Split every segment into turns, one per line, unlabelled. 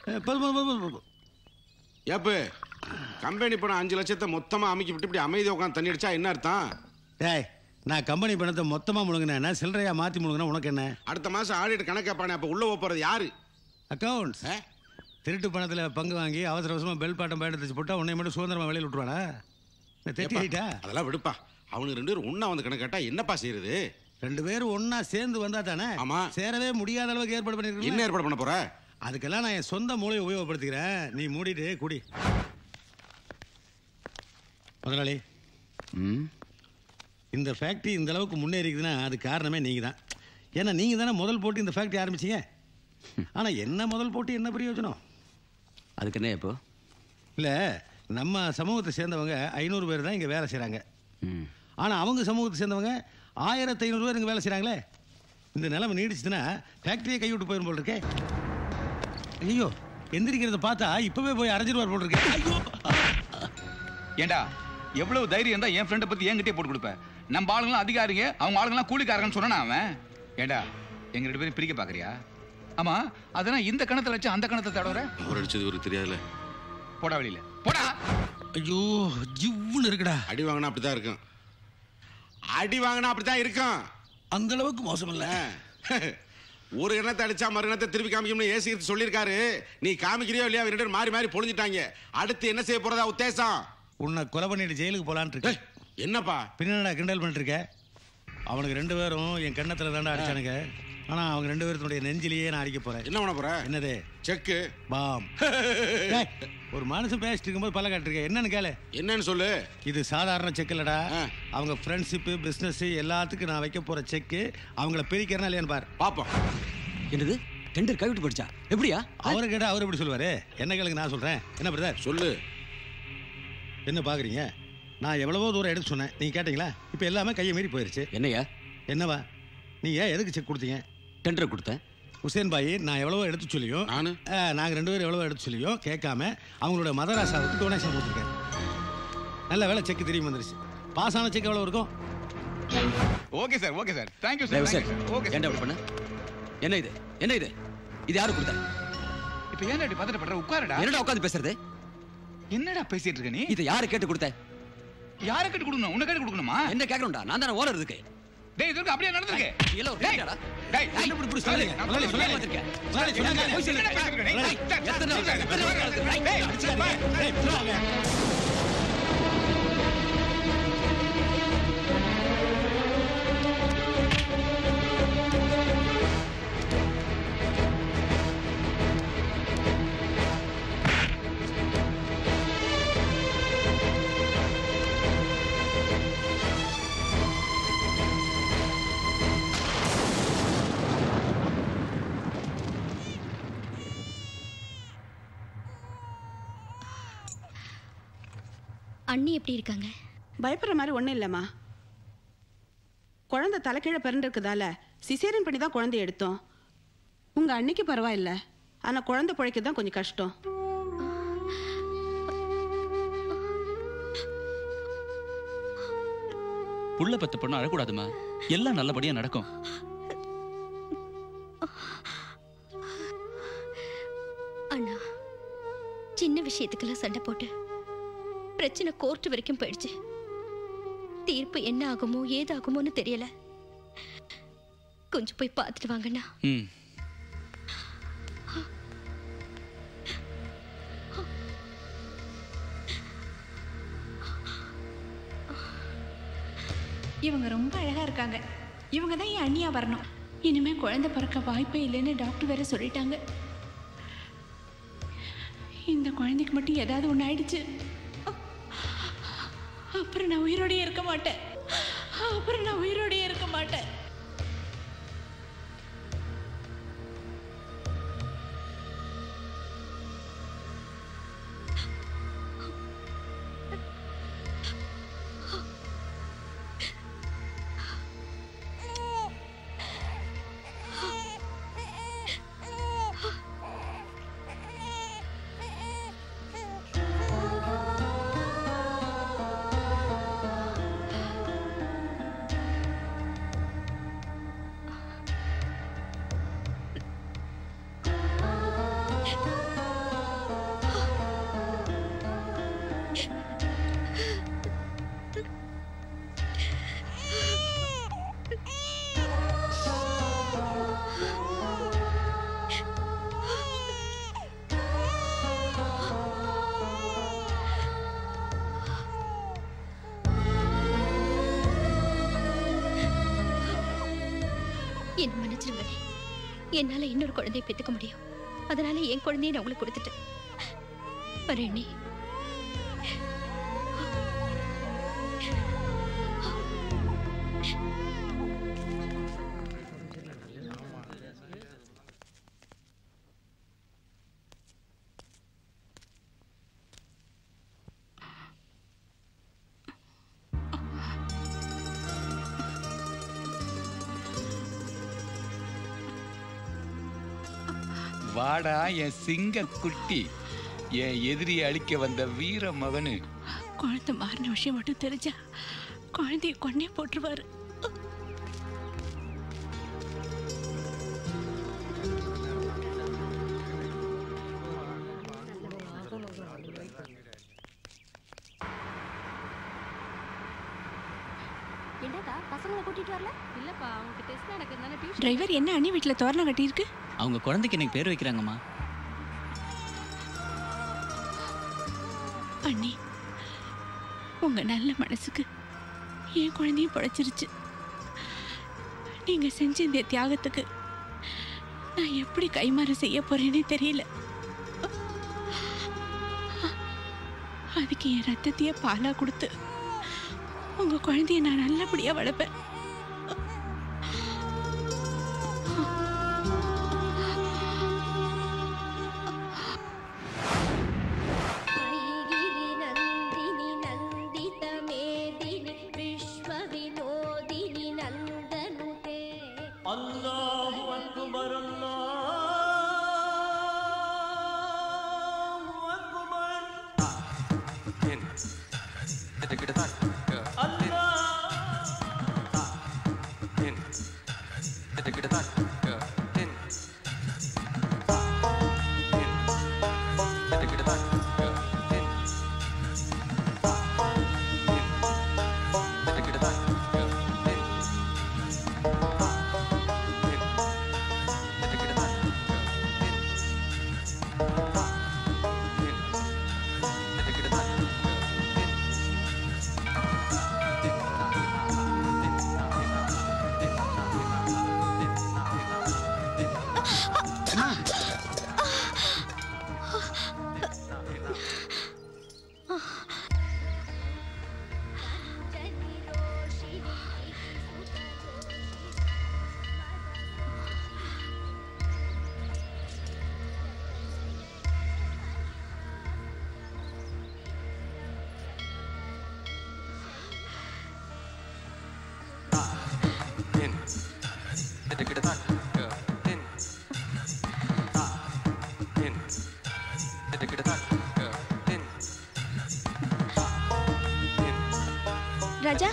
அஹ், போதும் போதும் போதும் போதும், போதும்
ஏப்பு கம்பெனி பணம் அஞ்சு லட்சத்தை மொத்தமா அமைக்கி விட்டு இப்படி அமைதி உட்காந்து தண்ணி அடிச்சா என்ன அர்த்தம்
டேய் நான் கம்பெனி பணத்தை மொத்தமாக முழுங்கினேன்னா சில்லறையா மாற்றி முழுங்கினா உனக்கு என்ன
அடுத்த மாசம் ஆடிட்டு கணக்கு கேட்பானே அப்ப உள்ள போறது யாரு
அக்கௌண்ட்ஸ்
ஆ?
திருட்டு பணத்தில் பங்கு வாங்கி அவசர அவசரமாக பெல் பாட்டம் பயன்படுத்தி போட்டால் உன்னை மட்டும் சுதந்திரமாக வெளியில் விட்டுருவானா நான் தெத்தி ஆயிட்டா
அதெல்லாம் விடுப்பா அவனுக்கு ரெண்டு பேரும் ஒண்ணா வந்து கணக்கு கேட்டா என்னப்பா செய்யறது
ரெண்டு பேரும் ஒண்ணா சேர்ந்து வந்தா தானே
ஆமா.
சேரவே முடியாத அளவுக்கு ஏற்பாடு
என்ன
பண்ணிருக்கீங்க
ஏற்பாடு பண்ண போற
அதுக்கெல்லாம் நான் என் சொந்த மூளையை உபயோகப்படுத்திக்கிறேன் நீ மூடிட்டு குடி முதலாளி
ம்
இந்த ஃபேக்ட்ரி இந்த அளவுக்கு முன்னேறிக்குதுன்னா அது காரணமே நீங்க தான் ஏன்னா நீங்க தானே முதல் போட்டு இந்த ஃபேக்ட்ரி ஆரம்பிச்சீங்க ஆனா என்ன முதல் போட்டு என்ன பிரயோஜனம்
அதுக்கு என்ன இப்போ
இல்ல நம்ம சமூகத்தை சேர்ந்தவங்க ஐநூறு பேர் தான் இங்க வேலை செய்றாங்க
ம்
ஆனா அவங்க சமூகத்தை சேர்ந்தவங்க ஆயிரத்தி ஐநூறு பேர் இங்க வேலை செய்றாங்களே இந்த நிலைமை நீடிச்சுதுன்னா ஃபேக்டரியை கைவிட்டு போயிரும் போல் இருக்கே ஐயோ எந்திரிக்கிறத பார்த்தா இப்பவே போய் அரைஞ்சிருவார் போல் இருக்கே ஐயோ
ஏண்டா எவ்வளவு தைரியம் இருந்தா என் ஃப்ரெண்டை பத்தி என்கிட்டயே போட்டு கொடுப்பேன் நம்ம ஆளுங்களாம் அதிகாரிங்க அவங்க ஆளுங்களாம் கூலிக்காரங்கன்னு சொன்னா அவன் ஏண்டா எங்க ரெண்டு பேரும் பிரிக்க பாக்குறியா ஆமா அதெல்லாம் இந்த கணத்துல வச்சு அந்த கணத்தை தடவற
அவர் அடிச்சது இவருக்கு தெரியாதுல
போடா வெளியில போடா
ஐயோ ஜிவ்வுன்னு இருக்குடா
அடி வாங்கினா அப்படிதான் இருக்கும் அடி வாங்கினா அப்படித்தான் இருக்கும்
அந்த அளவுக்கு மோசம் இல்ல
ஒரு எண்ணத்தை அடிச்சா மறு எண்ணத்தை திருப்பி காமிக்கணும்னு ஏசி சொல்லியிருக்காரு நீ காமிக்கிறியோ இல்லையா ரெண்டு பேரும் மாறி மாறி பொழிஞ்சிட்டாங்க அடுத்து என்ன செய்ய போறதா உத்தேசம்
உன்னை கொலை பண்ணிட்டு ஜெயிலுக்கு போலான்ட்டு
ஏய்,
இருக்கேன்
என்னப்பா
பின்னடா கிண்டல் பண்ணிட்டு இருக்க அவனுக்கு ரெண்டு பேரும் என் கண்ணத்துல தாண்டா அடிச்சானுங்க ஆனா அவங்க ரெண்டு பேர்த்துடைய நெஞ்சிலேயே நான் அடிக்க போறேன்
என்ன பண்ண போற
என்னது
செக்கு
பாம் டேய், ஒரு மனுஷன் பேசிட்டு இருக்கும்போது பல காட்டிருக்க என்னன்னு கேளு
என்னன்னு சொல்லு
இது சாதாரண செக் இல்லடா
ஆ.
அவங்க ஃப்ரெண்ட்ஷிப்பு பிஸ்னஸ் எல்லாத்துக்கும் நான் வைக்க போற செக்கு அவங்கள பிரிக்கிறனா இல்லையான்னு பார்
பாப்போம்
என்னது டெண்டர் கைவிட்டு போயிடுச்சா எப்படியா
அவரை கேட்டா அவர் எப்படி சொல்லுவாரு என்ன கேளுங்க நான் சொல்றேன் என்ன பிரதர்
சொல்லு
என்ன பாக்குறீங்க நான் எவ்வளவோ தூரம் எடுத்து சொன்னேன் நீங்க கேட்டீங்களா இப்போ எல்லாமே கையை மீறி போயிருச்சு
என்னையா
என்னவா நீங்க எதுக்கு செக் கொடுத்தீங்க
டெண்டரை கொடுத்தேன்
ஹுசேன் பாய் நான் எவ்வளவோ எடுத்து சொல்லியும்
நானு?
ஆ, நாங்க ரெண்டு பேரும் எவ்வளவோ எடுத்து சொல்லியும் கேட்காம அவங்களோட மதராசாவுக்கு டொனேஷன் கொடுத்துருக்காரு நல்ல வேலை செக் திரும்பி வந்துருச்சு பாஸ் ஆன செக் எவ்வளவு இருக்கும்
okay sir okay sir thank you
தயவு
சார்
சார்
ஓகே
ஏன்டா இப்படி பண்ண என்ன இது என்ன இது இது யாரு கொடுத்த
இப்போ ஏன்டா இப்படி பதட்டப்படுற உட்காருடா
என்னடா உட்காந்து பேசுறது
என்னடா பேசிட்டு இருக்க நீ
இதை யாரு கேட்டு கொடுத்த
யாரை கேட்டு கொடுக்கணும் உன்னை கேட்டு கொடுக்கணுமா
என்ன கேட்கணும்டா நான் தானே ஓனர் இருக்கு
டேய் இது அப்படியே நடந்திருக்கு
இல்ல ஒரு
டேய்,
கேட்டாடா
டேய்,
என்ன இப்படி இப்படி சொல்லுங்க
நான்
முதல்ல
சொல்லுங்க.
ஏமாத்திருக்கேன்.
முதலாளி, சொல்லுங்க.
போய் சொல்லுங்க.
என்னடா பேசிட்டு இருக்க நீ?
டேய்,
டேய்,
எத்தனை நாள்
டேய்,
எத்தனை நாள்
டேய்,
டேய்,
டேய்,
அடிச்சுக்காதீங்க.
டேய், சொல்லுவாங்க.
அண்ணி எப்படி இருக்காங்க
பயப்படுற மாதிரி ஒன்றும் இல்லைம்மா குழந்தை தலைக்கீழ பிறண்டிருக்குதால சிசேரியன் பண்ணி தான் குழந்தைய எடுத்தோம் உங்க அன்னைக்கு பரவாயில்ல ஆனா குழந்தை பிழைக்க தான் கொஞ்சம் கஷ்டம்
புள்ள பெத்த பொண்ணு அழக்கூடாதுமா எல்லாம் நல்லபடியா நடக்கும்
அண்ணா சின்ன விஷயத்துக்கெல்லாம் சண்டை போட்டு பிரச்சனை கோர்ட் வரைக்கும் போயிடுச்சு தீர்ப்பு என்ன ஆகுமோ ஏதாகுமோன்னு தெரியல கொஞ்சம் போய் பார்த்துட்டு வாங்கண்ணா
ம்
இவங்க ரொம்ப அழகா இருக்காங்க இவங்க தான் என் அண்ணியா வரணும் இனிமே குழந்தை பிறக்க வாய்ப்பே இல்லைன்னு டாக்டர் வேற சொல்லிட்டாங்க இந்த குழந்தைக்கு மட்டும் ஏதாவது ஒன்று ஆயிடுச்சு அப்புறம் நான் உயிரோடயே இருக்க மாட்டேன் அப்புறம் நான் உயிரோடயே இருக்க மாட்டேன்
என்ன மன்னிச்சிருங்க என்னால இன்னொரு குழந்தையை பெத்துக்க முடியும் அதனால என் குழந்தையை நான் உங்களுக்கு கொடுத்துட்டேன் வரேன் அண்ணி
வாடா என் சிங்க குட்டி என் எதிரியை அழிக்க வந்த வீர மகனு
குழந்தை மாறின விஷயம் மட்டும் தெரிஞ்சா குழந்தைய கொன்னே போட்டுருவாரு
என்னக்கா பசங்களை கூட்டிட்டு வரல இல்லப்பா அவங்களுக்கு டெஸ்ட் நடக்கிறதுனால டியூஷன்
டிரைவர் என்ன அண்ணி வீட்டில் தோரணம் கட்டியிருக்கு
அவங்க குழந்தைக்கு எனக்கு பேர் வைக்கிறாங்கம்மா
அண்ணி உங்க நல்ல மனசுக்கு என் குழந்தையும் படைச்சிருச்சு நீங்க செஞ்ச இந்த தியாகத்துக்கு நான் எப்படி கைமாறு செய்ய போறேனே தெரியல அதுக்கு என் ரத்தத்தையே பாலா கொடுத்து உங்க குழந்தைய நான் நல்லபடியா வளர்ப்பேன்
ஐகிரி நந்தினி நந்தித மேதினி விஸ்வ வினோதினி நந்தனுதே ராஜா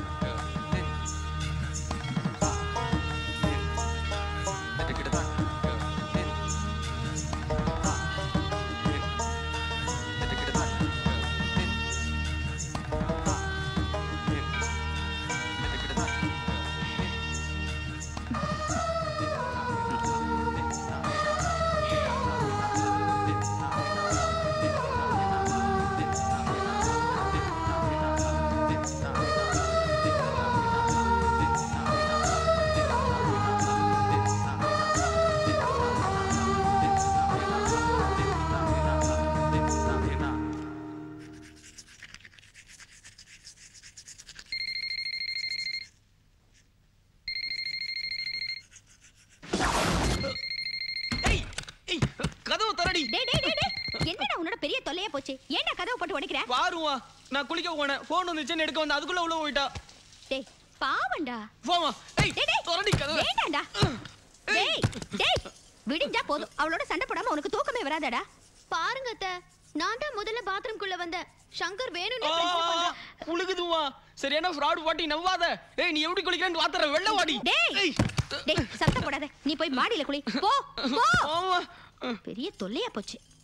கதவு தரடி
டேய் டேய் டேய் டேய் என்னடா உன்னோட பெரிய தொல்லையா போச்சு ஏன்டா கதவை போட்டு உடைக்கிற
பாருவா நான் குளிக்க போனேன் போன் வந்துச்சுன்னு எடுக்க வந்து அதுக்குள்ள உள்ள போயிட்டா
டேய் பாவண்டா
போமா ஏய்
டேய் டேய்
திறடி கதவு
வேண்டாம்டா டேய் டேய் விடிஞ்சா போதும் அவளோட சண்டை போடாம உனக்கு தூக்கமே வராதடா பாருங்க அத்தை நான் தான் முதல்ல பாத்ரூம்குள்ள வந்தேன் சங்கர் வேணும்னே பிரச்சனை பண்றான்
உழுகுதுவா சரியான ஃப்ராட் பாட்டி நம்பாத ஏய் நீ எப்படி குளிக்கிறேன்னு வாத்தற வெள்ள வாடி
டேய் டேய் சத்தம் போடாத நீ போய் மாடியில குளி போ போ
ஆமா
பெரிய தொல்லையா போச்சு